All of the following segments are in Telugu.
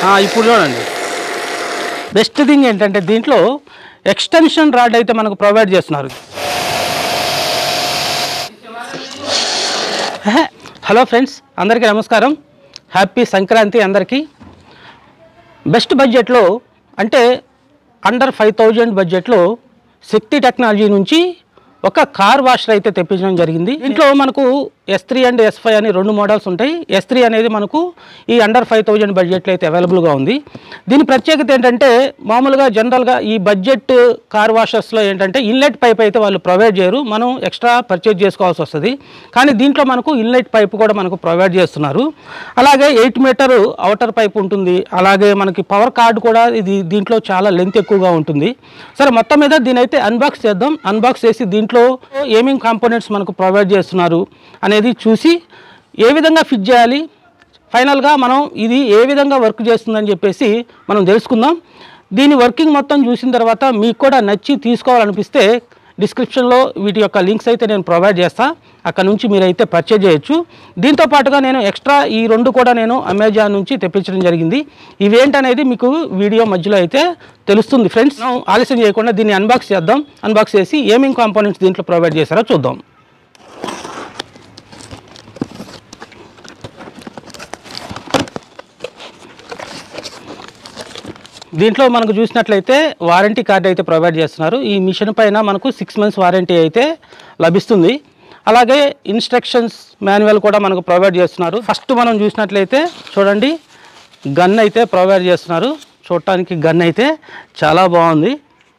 ఆ, ఇప్పుడు చూడండి బెస్ట్ థింగ్ ఏంటంటే దీంట్లో ఎక్స్టెన్షన్ రాడ్ అయితే మనకు ప్రొవైడ్ చేస్తున్నారు హే, హలో ఫ్రెండ్స్ అందరికీ నమస్కారం హ్యాపీ సంక్రాంతి అందరికీ బెస్ట్ బడ్జెట్లో అంటే అండర్ ఫైవ్ థౌజండ్ బడ్జెట్లో శక్తి టెక్నాలజీ నుంచి ఒక కార్ వాషర్ అయితే తెప్పించడం జరిగింది దీంట్లో మనకు S three and S five అని రెండు మోడల్స్ ఉంటాయి ఎస్ త్రీ అనేది మనకు ఈ అండర్ ఫైవ్ థౌజండ్ బడ్జెట్లో అయితే అవైలబుల్గా ఉంది దీని ప్రత్యేకత ఏంటంటే మామూలుగా జనరల్గా ఈ బడ్జెట్ కార్ వాషర్స్లో ఏంటంటే ఇన్లెట్ పైప్ అయితే వాళ్ళు ప్రొవైడ్ చేయరు మనం ఎక్స్ట్రా పర్చేజ్ చేసుకోవాల్సి వస్తుంది కానీ దీంట్లో మనకు ఇన్లెట్ పైప్ కూడా మనకు ప్రొవైడ్ చేస్తున్నారు అలాగే ఎయిట్ మీటర్ అవుటర్ పైప్ ఉంటుంది అలాగే మనకి పవర్ కార్డ్ కూడా ఇది దీంట్లో చాలా లెంత్ ఎక్కువగా ఉంటుంది సరే మొత్తం మీద దీని అయితే అన్బాక్స్ చేద్దాం అన్బాక్స్ చేసి దీంట్లో ఏమేమి కాంపోనెంట్స్ మనకు ప్రొవైడ్ చేస్తున్నారు అనేది చూసి ఏ విధంగా ఫిట్ చేయాలి ఫైనల్గా మనం ఇది ఏ విధంగా వర్క్ చేస్తుందని చెప్పేసి మనం తెలుసుకుందాం దీని వర్కింగ్ మొత్తం చూసిన తర్వాత మీకు కూడా నచ్చి తీసుకోవాలనిపిస్తే డిస్క్రిప్షన్లో వీటి యొక్క లింక్స్ అయితే నేను ప్రొవైడ్ చేస్తా అక్కడ నుంచి మీరైతే పర్చేజ్ చేయొచ్చు దీంతో పాటుగా నేను ఎక్స్ట్రా ఈ రెండు కూడా నేను అమెజాన్ నుంచి తెప్పించడం జరిగింది ఇవేంటనేది మీకు వీడియో మధ్యలో అయితే తెలుస్తుంది ఫ్రెండ్స్ మనం ఆలస్యం చేయకుండా దీన్ని అన్బాక్స్ చేద్దాం అన్బాక్స్ చేసి ఏమేమి కాంపోనెంట్స్ దీంట్లో ప్రొవైడ్ చేశారో చూద్దాం దీంట్లో మనకు చూసినట్లయితే వారంటీ కార్డు అయితే ప్రొవైడ్ చేస్తున్నారు ఈ మిషన్ పైన మనకు సిక్స్ మంత్స్ వారంటీ అయితే లభిస్తుంది అలాగే ఇన్స్ట్రక్షన్స్ మాన్యువల్ కూడా మనకు ప్రొవైడ్ చేస్తున్నారు ఫస్ట్ మనం చూసినట్లయితే చూడండి గన్ అయితే ప్రొవైడ్ చేస్తున్నారు చూడటానికి గన్ అయితే చాలా బాగుంది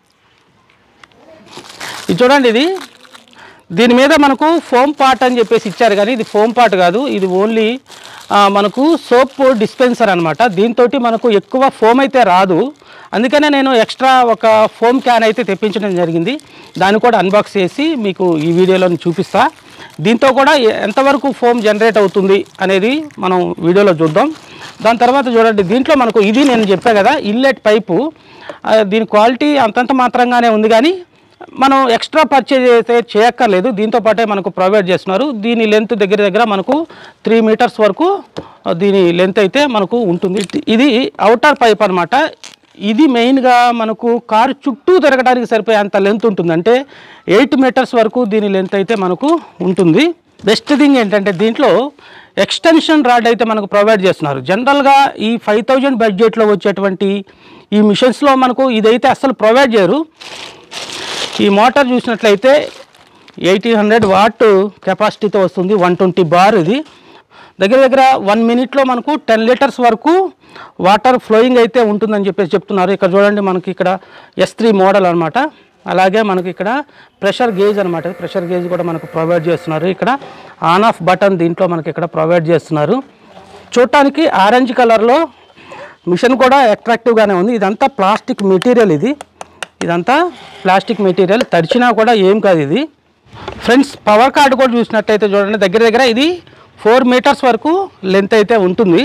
ఇది చూడండి ఇది దీని మీద మనకు ఫోమ్ పార్ట్ అని చెప్పేసి ఇచ్చారు కానీ ఇది ఫోమ్ పార్ట్ కాదు ఇది ఓన్లీ ఆ, మనకు సోప్ డిస్పెన్సర్ అనమాట దీంతో మనకు ఎక్కువ ఫోమ్ అయితే రాదు అందుకనే నేను ఎక్స్ట్రా ఒక ఫోమ్ క్యాన్ అయితే తెప్పించడం జరిగింది దాన్ని కూడా అన్బాక్స్ చేసి మీకు ఈ వీడియోలో చూపిస్తా దీంతో కూడా ఎ- ఎంతవరకు ఫోమ్ జనరేట్ అవుతుంది అనేది మనం వీడియోలో చూద్దాం దాని తర్వాత చూడండి దీంట్లో మనకు ఇది నేను చెప్పా కదా ఇల్లెట్ పైపు ఆ, దీని క్వాలిటీ అంతంత మాత్రంగానే ఉంది కానీ మనం ఎక్స్ట్రా పర్చేజ్ అయితే చేయక్కర్లేదు దీంతో పాటే మనకు ప్రొవైడ్ చేస్తున్నారు దీని లెంత్ దగ్గర దగ్గర మనకు త్రీ మీటర్స్ వరకు ఆ, దీని లెంత్ అయితే మనకు ఉంటుంది ఇది అవుటర్ పైప్ అనమాట ఇది మెయిన్గా మనకు కారు చుట్టూ తిరగడానికి సరిపోయే అంత లెంత్ ఉంటుంది అంటే ఎయిట్ మీటర్స్ వరకు దీని లెంత్ అయితే మనకు ఉంటుంది బెస్ట్ థింగ్ ఏంటంటే దీంట్లో ఎక్స్టెన్షన్ రాడ్ అయితే మనకు ప్రొవైడ్ చేస్తున్నారు జనరల్గా ఈ ఫైవ్ థౌజండ్ బడ్జెట్లో వచ్చేటువంటి ఈ మిషన్స్లో మనకు ఇదైతే అస్సలు ప్రొవైడ్ చేయరు ఈ మోటార్ చూసినట్లయితే ఎయిటీన్ హండ్రెడ్ వాట్ కెపాసిటీతో వస్తుంది వన్ ట్వంటీ బార్ ఇది దగ్గర దగ్గర వన్ మినిట్లో మనకు టెన్ లీటర్స్ వరకు వాటర్ ఫ్లోయింగ్ అయితే ఉంటుందని చెప్పేసి చెప్తున్నారు ఇక్కడ చూడండి మనకి ఇక్కడ ఎస్ త్రీ మోడల్ అనమాట అలాగే మనకి ఇక్కడ ప్రెషర్ గేజ్ అనమాట ప్రెషర్ గేజ్ కూడా మనకు ప్రొవైడ్ చేస్తున్నారు ఇక్కడ ఆన్ ఆఫ్ బటన్ దీంట్లో మనకి ఇక్కడ ప్రొవైడ్ చేస్తున్నారు చూడటానికి ఆరెంజ్ కలర్లో మిషన్ కూడా అట్రాక్టివ్గానే ఉంది ఇదంతా ప్లాస్టిక్ మెటీరియల్ ఇది ఇదంతా ప్లాస్టిక్ మెటీరియల్ తడిచినా కూడా ఏం కాదు ఇది ఫ్రెండ్స్ పవర్ కార్డు కూడా చూసినట్టయితే చూడండి దగ్గర దగ్గర ఇది ఫోర్ మీటర్స్ వరకు లెంత్ అయితే ఉంటుంది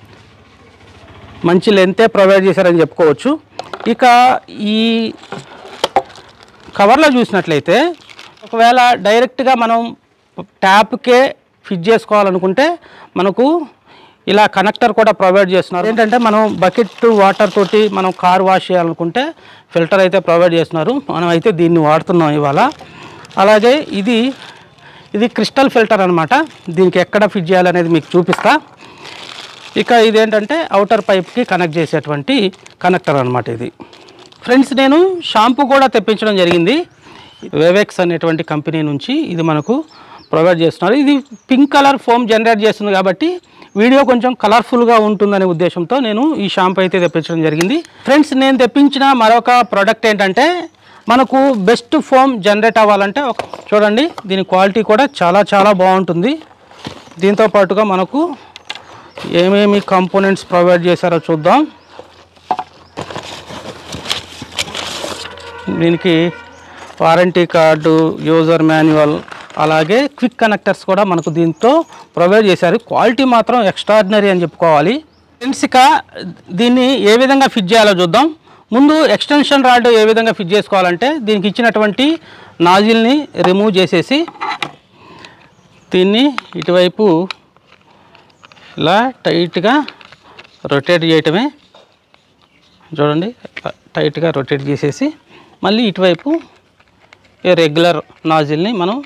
మంచి లెంతే ప్రొవైడ్ చేశారని చెప్పుకోవచ్చు ఇక ఈ కవర్లో చూసినట్లయితే ఒకవేళ డైరెక్ట్గా మనం ట్యాప్కే ఫిట్ చేసుకోవాలనుకుంటే మనకు ఇలా కనెక్టర్ కూడా ప్రొవైడ్ చేస్తున్నారు ఏంటంటే మనం బకెట్ వాటర్ తోటి మనం కార్ వాష్ చేయాలనుకుంటే ఫిల్టర్ అయితే ప్రొవైడ్ చేస్తున్నారు మనం అయితే దీన్ని వాడుతున్నాం ఇవాళ అలాగే ఇది ఇది క్రిస్టల్ ఫిల్టర్ అనమాట దీనికి ఎక్కడ ఫిట్ చేయాలనేది మీకు చూపిస్తా ఇక ఇదేంటంటే అవుటర్ పైప్కి కనెక్ట్ చేసేటువంటి కనెక్టర్ అనమాట ఇది ఫ్రెండ్స్ నేను షాంపూ కూడా తెప్పించడం జరిగింది వేవెక్స్ అనేటువంటి కంపెనీ నుంచి ఇది మనకు ప్రొవైడ్ చేస్తున్నారు ఇది పింక్ కలర్ ఫోమ్ జనరేట్ చేస్తుంది కాబట్టి వీడియో కొంచెం కలర్ఫుల్గా ఉంటుందనే ఉద్దేశంతో నేను ఈ షాంపూ అయితే తెప్పించడం జరిగింది ఫ్రెండ్స్ నేను తెప్పించిన మరొక ప్రోడక్ట్ ఏంటంటే మనకు బెస్ట్ ఫోమ్ జనరేట్ అవ్వాలంటే ఒక చూడండి దీని క్వాలిటీ కూడా చాలా చాలా బాగుంటుంది దీంతో పాటుగా మనకు ఏమేమి కాంపోనెంట్స్ ప్రొవైడ్ చేశారో చూద్దాం దీనికి వారంటీ కార్డు యూజర్ మాన్యువల్ అలాగే క్విక్ కనెక్టర్స్ కూడా మనకు దీంతో ప్రొవైడ్ చేశారు క్వాలిటీ మాత్రం ఎక్స్ట్రాడినరీ అని చెప్పుకోవాలి ఫ్రెండ్స్ ఇక దీన్ని ఏ విధంగా ఫిట్ చేయాలో చూద్దాం ముందు ఎక్స్టెన్షన్ రాడ్ ఏ విధంగా ఫిట్ చేసుకోవాలంటే దీనికి ఇచ్చినటువంటి నాజిల్ని రిమూవ్ చేసేసి దీన్ని ఇటువైపు ఇలా టైట్గా రొటేట్ చేయటమే చూడండి ఇట్లా టైట్గా రొటేట్ చేసేసి మళ్ళీ ఇటువైపు ఈ రెగ్యులర్ నాజిల్ని మనం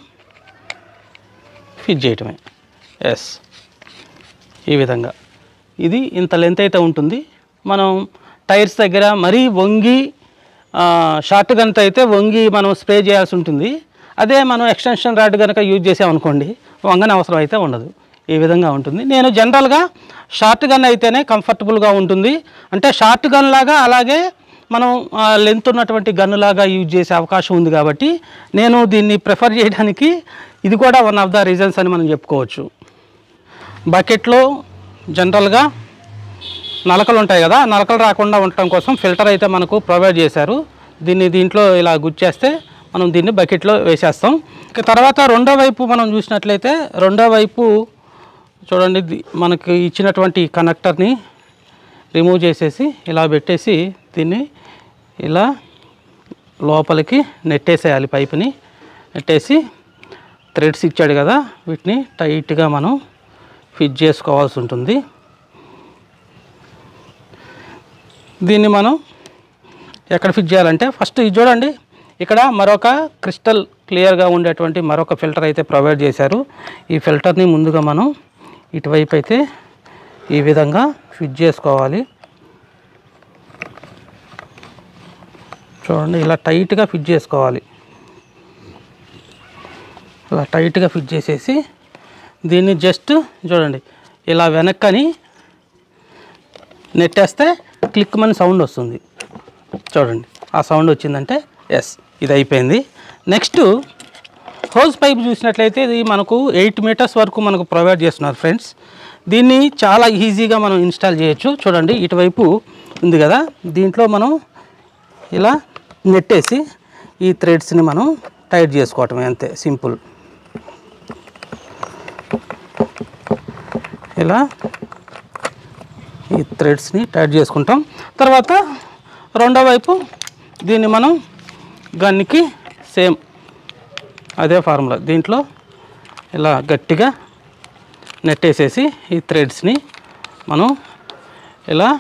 ఫిట్ చేయటమే ఎస్ ఈ విధంగా ఇది ఇంత లెంత్ అయితే ఉంటుంది మనం టైర్స్ దగ్గర మరీ వంగి షార్ట్ గన్త అయితే వంగి మనం స్ప్రే చేయాల్సి ఉంటుంది అదే మనం ఎక్స్టెన్షన్ రాడ్ కనుక యూజ్ చేసామనుకోండి వంగని అవసరం అయితే ఉండదు ఈ విధంగా ఉంటుంది నేను జనరల్గా షార్ట్ గన్ అయితేనే కంఫర్టబుల్గా ఉంటుంది అంటే షార్ట్ గన్ లాగా అలాగే మనం లెంత్ ఉన్నటువంటి గన్ను లాగా యూజ్ చేసే అవకాశం ఉంది కాబట్టి నేను దీన్ని ప్రిఫర్ చేయడానికి ఇది కూడా వన్ ఆఫ్ ద రీజన్స్ అని మనం చెప్పుకోవచ్చు బకెట్లో జనరల్గా నలకలు ఉంటాయి కదా నలకలు రాకుండా ఉండటం కోసం ఫిల్టర్ అయితే మనకు ప్రొవైడ్ చేశారు దీన్ని దీంట్లో ఇలా గుచ్చేస్తే మనం దీన్ని బకెట్లో వేసేస్తాం ఇక తర్వాత రెండో వైపు మనం చూసినట్లయితే రెండో వైపు చూడండి ది- మనకి ఇచ్చినటువంటి కనెక్టర్ని రిమూవ్ చేసేసి ఇలా పెట్టేసి దీన్ని ఇలా లోపలికి నెట్టేసేయాలి పైపుని నెట్టేసి థ్రెడ్స్ ఇచ్చాడు కదా వీటిని టైట్గా మనం ఫిట్ చేసుకోవాల్సి ఉంటుంది దీన్ని మనం ఎక్కడ ఫిట్ చేయాలంటే ఫస్ట్ ఇది చూడండి ఇక్కడ మరొక క్రిస్టల్ క్లియర్గా ఉండేటువంటి మరొక ఫిల్టర్ అయితే ప్రొవైడ్ చేశారు ఈ ఫిల్టర్ని ముందుగా మనం ఇటువైపు అయితే ఈ విధంగా ఫిట్ చేసుకోవాలి చూడండి ఇలా టైట్గా ఫిట్ చేసుకోవాలి ఇలా టైట్గా ఫిట్ చేసేసి దీన్ని జస్ట్ చూడండి ఇలా వెనక్కని నెట్టేస్తే క్లిక్ మని సౌండ్ వస్తుంది చూడండి ఆ సౌండ్ వచ్చిందంటే ఎస్ ఇది అయిపోయింది నెక్స్ట్ హోస్ పైప్ చూసినట్లయితే ఇది మనకు ఎయిట్ మీటర్స్ వరకు మనకు ప్రొవైడ్ చేస్తున్నారు ఫ్రెండ్స్ దీన్ని చాలా ఈజీగా మనం ఇన్స్టాల్ చేయొచ్చు చూడండి ఇటువైపు ఉంది కదా దీంట్లో మనం ఇలా నెట్టేసి ఈ థ్రెడ్స్ని మనం టైట్ చేసుకోవటమే అంతే సింపుల్ ఇలా ఈ థ్రెడ్స్ని టైట్ చేసుకుంటాం తర్వాత రెండో వైపు దీన్ని మనం గన్నికి సేమ్ అదే ఫార్ములా దీంట్లో ఇలా గట్టిగా నెట్టేసేసి ఈ థ్రెడ్స్ని మనం ఇలా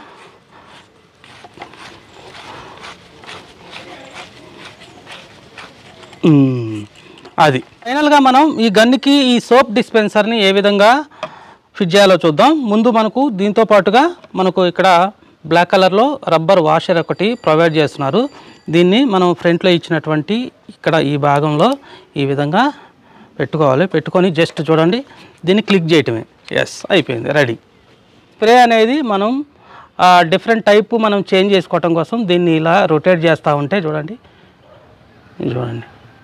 మ్మ్. అది ఫైనల్గా మనం ఈ గన్కి ఈ సోప్ డిస్పెన్సర్ని ఏ విధంగా ఫిట్ చేయాలో చూద్దాం ముందు మనకు దీంతో పాటుగా మనకు ఇక్కడ బ్లాక్ కలర్లో రబ్బర్ వాషర్ ఒకటి ప్రొవైడ్ చేస్తున్నారు దీన్ని మనం ఫ్రంట్లో ఇచ్చినటువంటి ఇక్కడ ఈ భాగంలో ఈ విధంగా పెట్టుకోవాలి పెట్టుకొని జస్ట్ చూడండి దీన్ని క్లిక్ చేయటమే ఎస్ అయిపోయింది రెడీ స్ప్రే అనేది మనం డిఫరెంట్ టైపు మనం చేంజ్ చేసుకోవటం కోసం దీన్ని ఇలా రొటేట్ చేస్తూ ఉంటే చూడండి ఇది చూడండి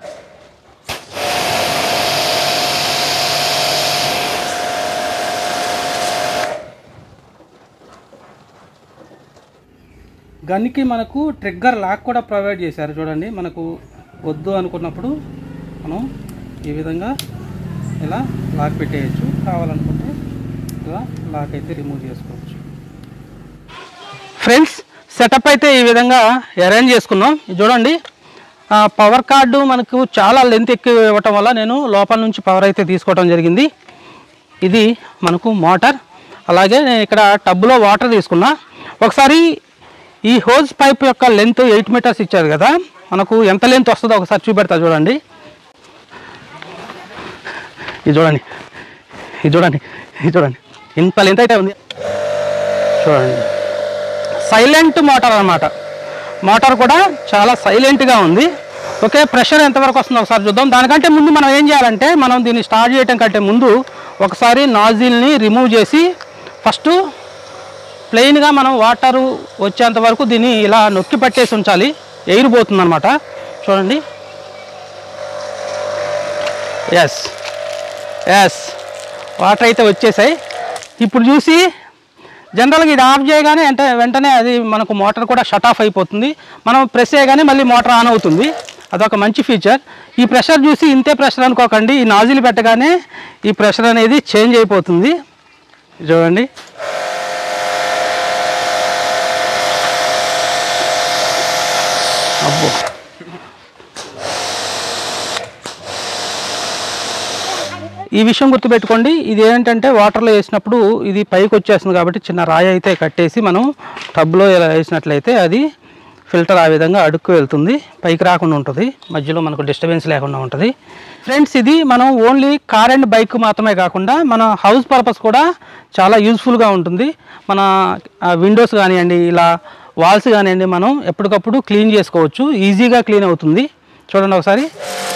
గన్కి మనకు ట్రిగ్గర్ లాక్ కూడా ప్రొవైడ్ చేశారు చూడండి మనకు వద్దు అనుకున్నప్పుడు మనం ఈ విధంగా ఇలా లాక్ పెట్టేయచ్చు కావాలనుకుంటే ఇలా లాక్ అయితే రిమూవ్ చేసుకోవచ్చు ఫ్రెండ్స్ సెటప్ అయితే ఈ విధంగా అరేంజ్ చేసుకున్నాం ఇది చూడండి ఆ, పవర్ కార్డు మనకు చాలా లెంత్ ఎక్కువ ఇవ్వటం వల్ల నేను లోపల నుంచి పవర్ అయితే తీసుకోవడం జరిగింది ఇది మనకు మోటార్ అలాగే నేను ఇక్కడ టబ్లో వాటర్ తీసుకున్నా ఒకసారి ఈ హోజ్ పైప్ యొక్క లెంత్ ఎయిట్ మీటర్స్ ఇచ్చారు కదా మనకు ఎంత లెంత్ వస్తుందో ఒకసారి చూపెడతా చూడండి ఇది చూడండి ఇది చూడండి ఇది చూడండి ఇంత లెంత్ అయితే ఉంది చూడండి సైలెంట్ మోటార్ అన్నమాట మోటార్ కూడా చాలా సైలెంట్గా ఉంది ఓకే ప్రెషర్ ఎంతవరకు వస్తుందో ఒకసారి చూద్దాం దానికంటే ముందు మనం ఏం చేయాలంటే మనం దీన్ని స్టార్ట్ చేయడం కంటే ముందు ఒకసారి నాజిల్ని రిమూవ్ చేసి ఫస్ట్ ప్లెయిన్గా మనం వాటర్ వచ్చేంత వరకు దీన్ని ఇలా నొక్కి పట్టేసి ఉంచాలి ఎయిర్ పోతుందన్నమాట చూడండి ఎస్ ఎస్ వాటర్ అయితే వచ్చేసాయి ఇప్పుడు చూసి జనరల్గా ఇది ఆఫ్ చేయగానే అంటే వెంటనే అది మనకు మోటార్ కూడా షట్ ఆఫ్ అయిపోతుంది మనం ప్రెస్ చేయగానే మళ్ళీ మోటార్ ఆన్ అవుతుంది అదొక మంచి ఫీచర్ ఈ ప్రెషర్ చూసి ఇంతే ప్రెషర్ అనుకోకండి ఈ నాజిల్ పెట్టగానే ఈ ప్రెషర్ అనేది చేంజ్ అయిపోతుంది చూడండి అబ్బో ఈ విషయం గుర్తుపెట్టుకోండి ఇది ఏంటంటే వాటర్లో వేసినప్పుడు ఇది పైకి వచ్చేస్తుంది కాబట్టి చిన్న రాయి అయితే కట్టేసి మనం టబ్లో ఇలా వేసినట్లయితే అది ఫిల్టర్ ఆ విధంగా అడుక్కు వెళ్తుంది పైకి రాకుండా ఉంటుంది మధ్యలో మనకు డిస్టర్బెన్స్ లేకుండా ఉంటుంది ఫ్రెండ్స్ ఇది మనం ఓన్లీ కార్ అండ్ బైక్ మాత్రమే కాకుండా మన హౌస్ పర్పస్ కూడా చాలా యూస్ఫుల్గా ఉంటుంది మన విండోస్ కానివ్వండి ఇలా వాల్స్ కానివ్వండి మనం ఎప్పటికప్పుడు క్లీన్ చేసుకోవచ్చు ఈజీగా క్లీన్ అవుతుంది చూడండి ఒకసారి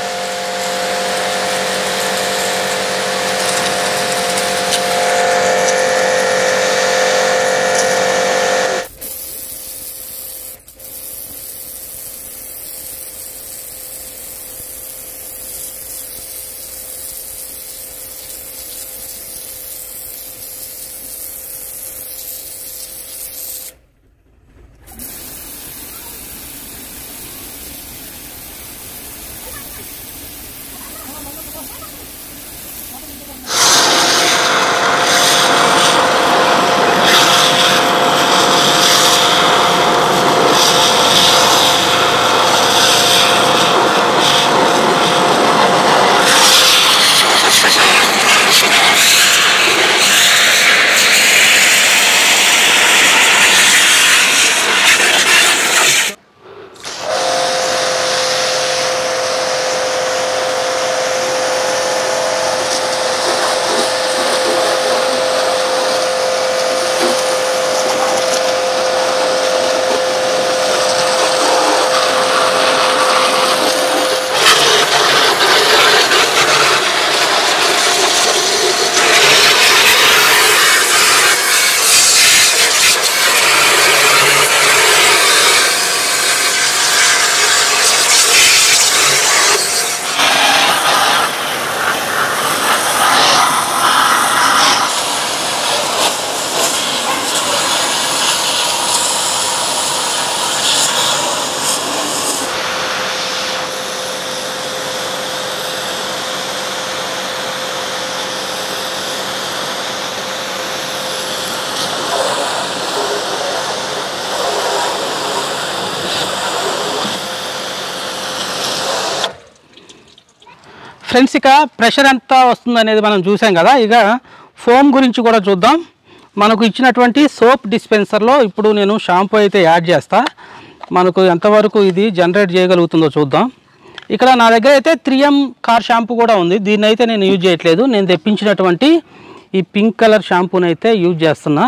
ఫ్రెండ్స్ ఇక ప్రెషర్ ఎంత వస్తుంది అనేది మనం చూసాం కదా ఇక ఫోమ్ గురించి కూడా చూద్దాం మనకు ఇచ్చినటువంటి సోప్ డిస్పెన్సర్లో ఇప్పుడు నేను షాంపూ అయితే యాడ్ చేస్తా మనకు ఎంతవరకు ఇది జనరేట్ చేయగలుగుతుందో చూద్దాం ఇక్కడ నా దగ్గర అయితే త్రీ ఎం కార్ షాంపూ కూడా ఉంది దీన్ని అయితే నేను యూజ్ చేయట్లేదు నేను తెప్పించినటువంటి ఈ పింక్ కలర్ షాంపూని అయితే యూజ్ చేస్తున్నా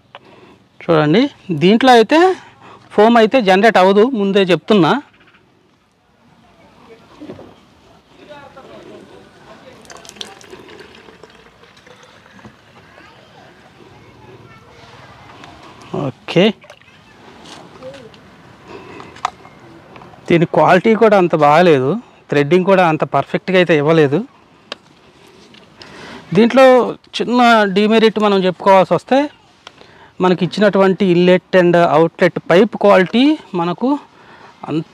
చూడండి దీంట్లో అయితే ఫోమ్ అయితే జనరేట్ అవ్వదు ముందే చెప్తున్నా ఓకే దీని క్వాలిటీ కూడా అంత బాగాలేదు థ్రెడ్డింగ్ కూడా అంత పర్ఫెక్ట్గా అయితే ఇవ్వలేదు దీంట్లో చిన్న డిమెరిట్ మనం చెప్పుకోవాల్సి వస్తే మనకి ఇచ్చినటువంటి inlet and outlet pipe quality మనకు అంత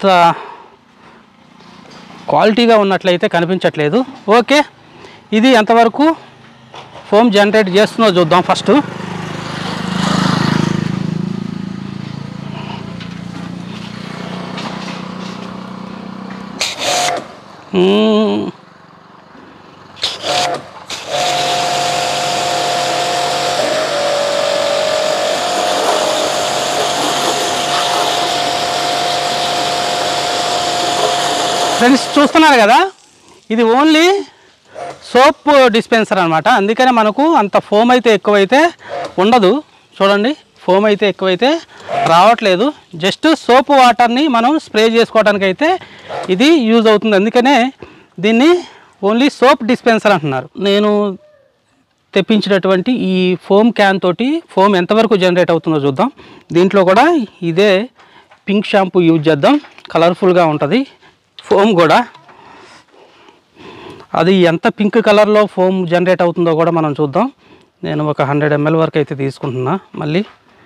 క్వాలిటీగా ఉన్నట్లయితే కనిపించట్లేదు ఓకే ఇది ఎంతవరకు ఫోమ్ జనరేట్ చేస్తుందో చూద్దాం ఫస్ట్ మ్మ్. ఫ్రెండ్స్ చూస్తున్నారు కదా ఇది ఓన్లీ సోప్ డిస్పెన్సర్ అనమాట అందుకనే మనకు అంత ఫోమ్ అయితే ఎక్కువైతే ఉండదు చూడండి ఫోమ్ అయితే ఎక్కువైతే రావట్లేదు జస్ట్ సోప్ వాటర్ని మనం స్ప్రే చేసుకోవడానికి అయితే ఇది యూజ్ అవుతుంది అందుకనే దీన్ని ఓన్లీ సోప్ డిస్పెన్సర్ అంటున్నారు నేను తెప్పించినటువంటి ఈ ఫోమ్ క్యాన్ తోటి ఫోమ్ ఎంతవరకు జనరేట్ అవుతుందో చూద్దాం దీంట్లో కూడా ఇదే పింక్ షాంపూ యూజ్ చేద్దాం కలర్ఫుల్గా ఉంటుంది ఫోమ్ కూడా అది ఎంత పింక్ కలర్లో ఫోమ్ జనరేట్ అవుతుందో కూడా మనం చూద్దాం నేను ఒక హండ్రెడ్ ఎంఎల్ వరకు అయితే తీసుకుంటున్నా మళ్ళీ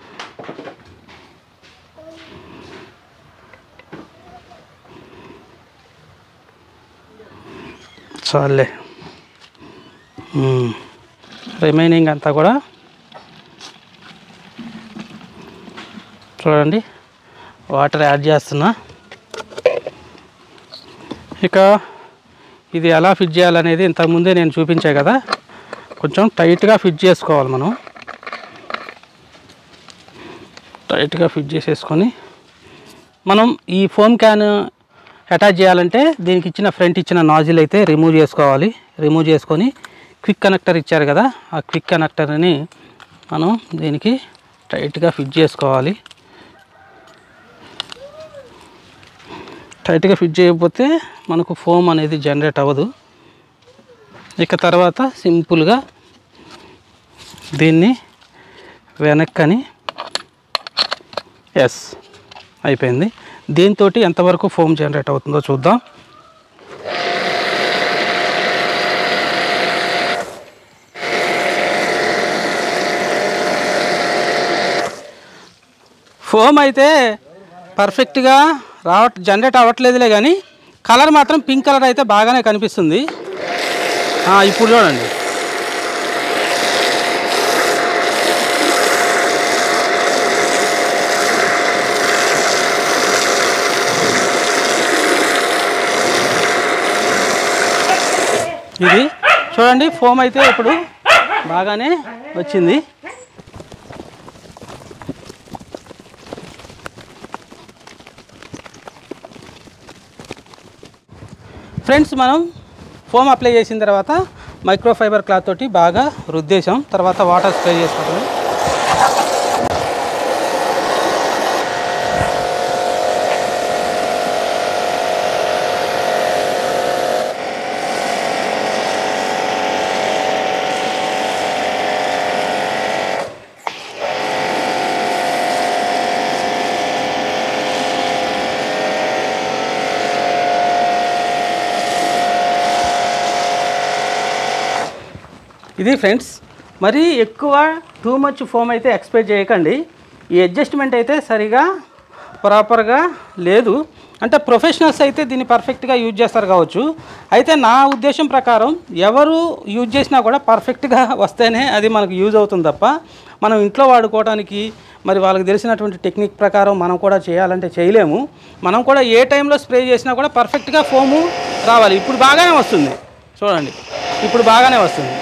చాలే రిమైనింగ్ అంతా కూడా చూడండి వాటర్ యాడ్ చేస్తున్నా ఇక ఇది ఎలా ఫిట్ చేయాలనేది ఇంతకుముందే నేను చూపించా కదా కొంచెం టైట్గా ఫిట్ చేసుకోవాలి మనం టైట్గా ఫిట్ చేసేసుకొని మనం ఈ ఫోమ్ క్యాన్ అటాచ్ చేయాలంటే దీనికి ఇచ్చిన ఫ్రంట్ ఇచ్చిన నాజిల్ అయితే రిమూవ్ చేసుకోవాలి రిమూవ్ చేసుకొని క్విక్ కనెక్టర్ ఇచ్చారు కదా ఆ క్విక్ కనెక్టర్ని మనం దీనికి టైట్గా ఫిట్ చేసుకోవాలి టైట్గా ఫిట్ చేయకపోతే మనకు ఫోమ్ అనేది జనరేట్ అవ్వదు ఇక తర్వాత సింపుల్గా దీన్ని వెనక్కని ఎస్ అయిపోయింది దీంతో ఎంతవరకు ఫోమ్ జనరేట్ అవుతుందో చూద్దాం ఫోమ్ అయితే పర్ఫెక్ట్గా రావట్ జనరేట్ అవ్వట్లేదులే కానీ కలర్ మాత్రం పింక్ కలర్ అయితే బాగానే కనిపిస్తుంది ఆ, ఇప్పుడు చూడండి ఇది చూడండి ఫోమ్ అయితే ఇప్పుడు బాగానే వచ్చింది ఫ్రెండ్స్ మనం ఫోమ్ అప్లై చేసిన తర్వాత మైక్రోఫైబర్ క్లాత్ తోటి బాగా రుద్దేశాం తర్వాత వాటర్ స్ప్రే చేసుకోవడం ఇది ఫ్రెండ్స్ మరీ ఎక్కువ టూ మచ్ ఫోమ్ అయితే ఎక్స్పెక్ట్ చేయకండి ఈ అడ్జస్ట్మెంట్ అయితే సరిగా ప్రాపర్గా లేదు అంటే ప్రొఫెషనల్స్ అయితే దీన్ని పర్ఫెక్ట్గా యూజ్ చేస్తారు కావచ్చు అయితే నా ఉద్దేశం ప్రకారం ఎవరు యూజ్ చేసినా కూడా పర్ఫెక్ట్గా వస్తేనే అది మనకు యూజ్ అవుతుంది తప్ప మనం ఇంట్లో వాడుకోవడానికి మరి వాళ్ళకి తెలిసినటువంటి టెక్నిక్ ప్రకారం మనం కూడా చేయాలంటే చేయలేము మనం కూడా ఏ టైంలో స్ప్రే చేసినా కూడా పర్ఫెక్ట్గా ఫోము రావాలి ఇప్పుడు బాగానే వస్తుంది చూడండి ఇప్పుడు బాగానే వస్తుంది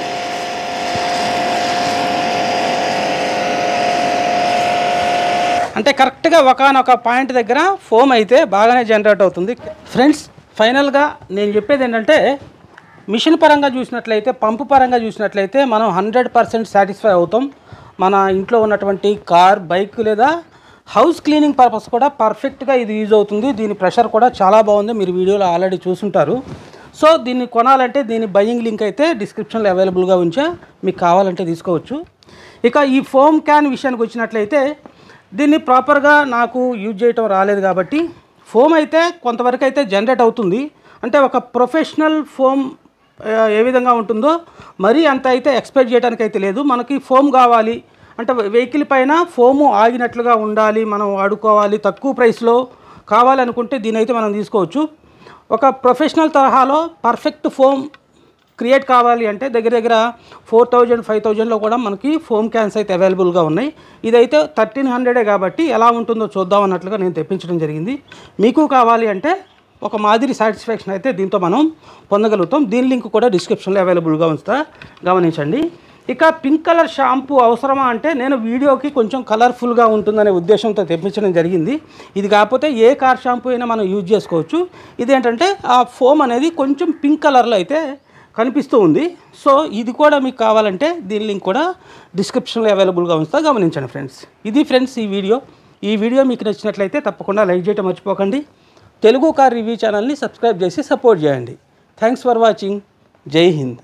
అంటే కరెక్ట్గా ఒకనొక పాయింట్ దగ్గర ఫోమ్ అయితే బాగానే జనరేట్ అవుతుంది ఫ్రెండ్స్ ఫైనల్గా నేను చెప్పేది ఏంటంటే మిషన్ పరంగా చూసినట్లయితే పంపు పరంగా చూసినట్లయితే మనం హండ్రెడ్ పర్సెంట్ సాటిస్ఫై అవుతాం మన ఇంట్లో ఉన్నటువంటి కార్ బైక్ లేదా హౌస్ క్లీనింగ్ పర్పస్ కూడా పర్ఫెక్ట్గా ఇది యూజ్ అవుతుంది దీని ప్రెషర్ కూడా చాలా బాగుంది మీరు వీడియోలో ఆల్రెడీ చూసుంటారు సో దీన్ని కొనాలంటే దీని బయింగ్ లింక్ అయితే డిస్క్రిప్షన్లో అవైలబుల్గా ఉంచా మీకు కావాలంటే తీసుకోవచ్చు ఇక ఈ ఫోమ్ క్యాన్ విషయానికి వచ్చినట్లయితే దీన్ని ప్రాపర్గా నాకు యూజ్ చేయటం రాలేదు కాబట్టి ఫోమ్ అయితే కొంతవరకు అయితే జనరేట్ అవుతుంది అంటే ఒక ప్రొఫెషనల్ ఫోమ్ ఆ, ఏ విధంగా ఉంటుందో మరీ అంత అయితే ఎక్స్పెక్ట్ చేయడానికి అయితే లేదు మనకి ఫోమ్ కావాలి అంటే వెహికల్ పైన ఫోము ఆగినట్లుగా ఉండాలి మనం వాడుకోవాలి తక్కువ ప్రైస్లో కావాలనుకుంటే దీని అయితే మనం తీసుకోవచ్చు ఒక ప్రొఫెషనల్ తరహాలో పర్ఫెక్ట్ ఫోమ్ క్రియేట్ కావాలి అంటే దగ్గర దగ్గర ఫోర్ థౌజండ్ ఫైవ్ థౌజండ్లో కూడా మనకి ఫోమ్ క్యాన్స్ అయితే అవైలబుల్గా ఉన్నాయి ఇదైతే థర్టీన్ హండ్రెడే కాబట్టి ఎలా ఉంటుందో చూద్దాం అన్నట్లుగా నేను తెప్పించడం జరిగింది మీకు కావాలి అంటే ఒక మాదిరి సాటిస్ఫాక్షన్ అయితే దీంతో మనం పొందగలుగుతాం దీని లింక్ కూడా డిస్క్రిప్షన్లో అవైలబుల్గా ఉంచుతా గమనించండి ఇక పింక్ కలర్ షాంపూ అవసరమా అంటే నేను వీడియోకి కొంచెం కలర్ఫుల్గా ఉంటుందనే ఉద్దేశంతో తెప్పించడం జరిగింది ఇది కాకపోతే ఏ కార్ షాంపూ అయినా మనం యూజ్ చేసుకోవచ్చు ఇదేంటంటే ఆ ఫోమ్ అనేది కొంచెం పింక్ కలర్లో అయితే కనిపిస్తూ ఉంది సో ఇది కూడా మీకు కావాలంటే దీని లింక్ కూడా డిస్క్రిప్షన్లో అవైలబుల్గా ఉంచుతా గమనించండి ఫ్రెండ్స్ ఇది ఫ్రెండ్స్ ఈ వీడియో ఈ వీడియో మీకు నచ్చినట్లయితే తప్పకుండా లైక్ చేయడం మర్చిపోకండి తెలుగు కార్ రివ్యూ ఛానల్ని సబ్స్క్రైబ్ చేసి సపోర్ట్ చేయండి thanks for watching Jai Hind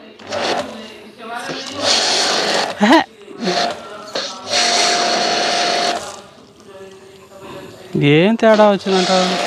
హే. ఏం తేడా వచ్చిందంటారు